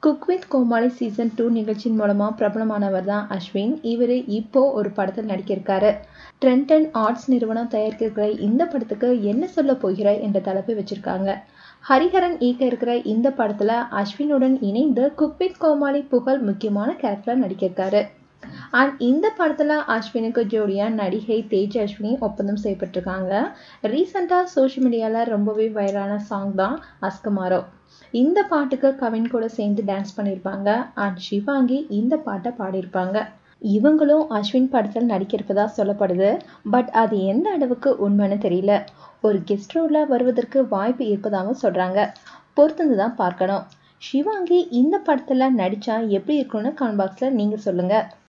cook with Comali season two நிகழ்ச்சியின் மூலமாக பிரபலமானவர் தான் அஸ்வின் இவர் இப்போ ஒரு படத்தில் நடிக்கிருக்காரு ட்ரெண்டன் ஆர்ட்ஸ் நிறுவனம் தயாரிக்கிற இந்த படத்துக்கு என்ன சொல்ல போகிறாய் என்ற தலைப்பை வச்சிருக்காங்க ஹரிஹரன் இயக்க இருக்கிற இந்த படத்தில் அஸ்வினுடன் இணைந்து குக் வித் கோமாளி புகழ் முக்கியமான கேரக்டராக நடிக்கிருக்காரு அண்ட் இந்த படத்தில் அஸ்வினுக்கு ஜோடியாக நடிகை தேஜ் அஸ்வினி ஒப்பந்தம் செய்யப்பட்டிருக்காங்க ரீசெண்டாக சோஷியல் மீடியாவில் ரொம்பவே வைரலான சாங் தான் அஸ்கமாரோ இந்த பாட்டுக்கு கவின் கூட சேர்ந்து டான்ஸ் பண்ணியிருப்பாங்க அண்ட் ஷிவாங்கி இந்த பாட்டை பாடியிருப்பாங்க இவங்களும் அஸ்வின் படத்தில் நடிக்கிறப்பதா சொல்லப்படுது பட் அது எந்த அளவுக்கு உண்மைன்னு தெரியல ஒரு கெஸ்ட் ரோலில் வருவதற்கு வாய்ப்பு இருப்பதாகவும் சொல்கிறாங்க பொறுத்திருந்து தான் பார்க்கணும் ஷிவாங்கி இந்த படத்தில் நடித்தா எப்படி இருக்கும்னு கமெண்ட் பாக்ஸில் நீங்கள் சொல்லுங்கள்